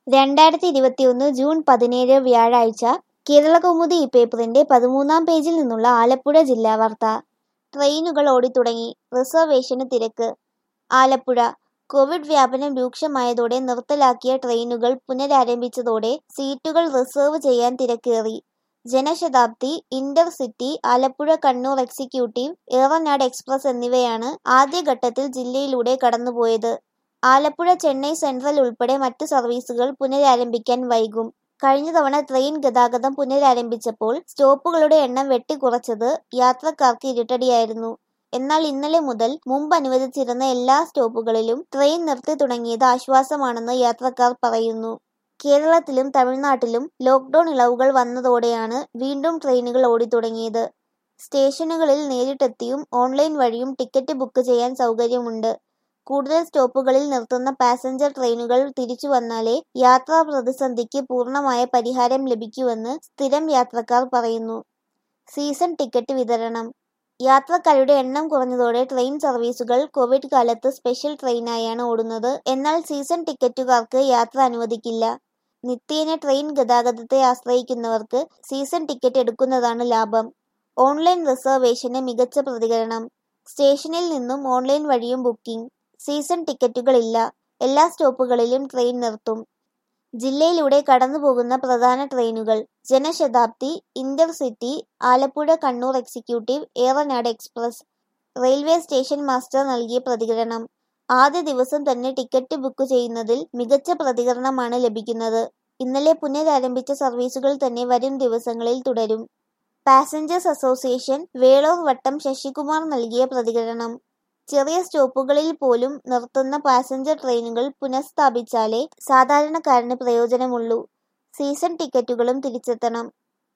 രണ്ടായിരത്തി ഇരുപത്തിയൊന്ന് ജൂൺ പതിനേഴ് വ്യാഴാഴ്ച കേരളകൗമുദി ഈ പേപ്പറിന്റെ പതിമൂന്നാം പേജിൽ നിന്നുള്ള ആലപ്പുഴ ജില്ലാ വാർത്ത ട്രെയിനുകൾ ഓടിത്തുടങ്ങി റിസർവേഷന് തിരക്ക് ആലപ്പുഴ കോവിഡ് വ്യാപനം രൂക്ഷമായതോടെ നിർത്തലാക്കിയ ട്രെയിനുകൾ പുനരാരംഭിച്ചതോടെ സീറ്റുകൾ റിസർവ് ചെയ്യാൻ തിരക്കേറി Janshatabdi intercity Alappuzha Kannur executive Eranad express എന്നിവയാണ് ആദ്യഘട്ടത്തിൽ ജില്ലയിലൂടെ കടന്നുപോയത് ആലപ്പുഴ ചെന്നൈ സെൻട്രൽ ഉൾപ്പെടെ മറ്റു സർവീസുകൾ പുനരാരംഭിക്കാൻ വൈകും കഴിഞ്ഞ തവണ ട്രെയിൻ ഗതാഗതം പുനരാരംഭിച്ചപ്പോൾ സ്റ്റോപ്പുകളുടെ എണ്ണം വെട്ടിക്കുറച്ചത് യാത്രക്കാർക്ക് ഇരുട്ടടിയായിരുന്നു എന്നാൽ ഇന്നലെ മുതൽ മുമ്പ് അനുവദിച്ചിരുന്ന എല്ലാ സ്റ്റോപ്പുകളിലും ട്രെയിൻ നിർത്തി തുടങ്ങിയത് ആശ്വാസമാണെന്ന് യാത്രക്കാർ പറയുന്നു കേരളത്തിലും തമിഴ്നാട്ടിലും ലോക്ഡൌൺ ഇളവുകൾ വന്നതോടെയാണ് വീണ്ടും ട്രെയിനുകൾ ഓടിത്തുടങ്ങിയത് സ്റ്റേഷനുകളിൽ നേരിട്ടെത്തിയും ഓൺലൈൻ വഴിയും ടിക്കറ്റ് ബുക്ക് ചെയ്യാൻ സൗകര്യമുണ്ട് കൂടുതൽ സ്റ്റോപ്പുകളിൽ നിർത്തുന്ന പാസഞ്ചർ ട്രെയിനുകൾ തിരിച്ചു വന്നാലേ യാത്രാ പ്രതിസന്ധിക്ക് പൂർണ്ണമായ പരിഹാരം ലഭിക്കൂവെന്ന് സ്ഥിരം യാത്രക്കാർ പറയുന്നു സീസൺ ടിക്കറ്റ് വിതരണം യാത്രക്കാരുടെ എണ്ണം കുറഞ്ഞതോടെ ട്രെയിൻ സർവീസുകൾ കോവിഡ് കാലത്ത് സ്പെഷ്യൽ ട്രെയിനായാണ് ഓടുന്നത് എന്നാൽ സീസൺ ടിക്കറ്റുകാർക്ക് യാത്ര അനുവദിക്കില്ല നിത്യേന ട്രെയിൻ ഗതാഗതത്തെ ആശ്രയിക്കുന്നവർക്ക് സീസൺ ടിക്കറ്റ് എടുക്കുന്നതാണ് ലാഭം ഓൺലൈൻ റിസർവേഷന് മികച്ച പ്രതികരണം സ്റ്റേഷനിൽ നിന്നും ഓൺലൈൻ വഴിയും ബുക്കിംഗ് സീസൺ ടിക്കറ്റുകളില്ല എല്ലാ സ്റ്റോപ്പുകളിലും ട്രെയിൻ നിർത്തും ജില്ലയിലൂടെ കടന്നുപോകുന്ന പ്രധാന ട്രെയിനുകൾ Janshatabdi intercity Alappuzha Kannur executive Eranad express railway station master നൽകിയ പ്രതികരണം ആദ്യ ദിവസം തന്നെ ടിക്കറ്റ് ബുക്ക് ചെയ്യുന്നതിൽ മികച്ച പ്രതികരണമാണ് ലഭിക്കുന്നത് ഇന്നലെ പുനരാരംഭിച്ച സർവീസുകൾ തന്നെ വരും ദിവസങ്ങളിൽ തുടരും പാസഞ്ചേഴ്സ് അസോസിയേഷൻ വേളൂർ വട്ടം ശശികുമാർ നൽകിയ പ്രതികരണം ചെറിയ സ്റ്റോപ്പുകളിൽ പോലും നിർത്തുന്ന പാസഞ്ചർ ട്രെയിനുകൾ പുനഃസ്ഥാപിച്ചാലേ സാധാരണക്കാരന് പ്രയോജനമുള്ളൂ സീസൺ ടിക്കറ്റുകളും തിരിച്ചെത്തണം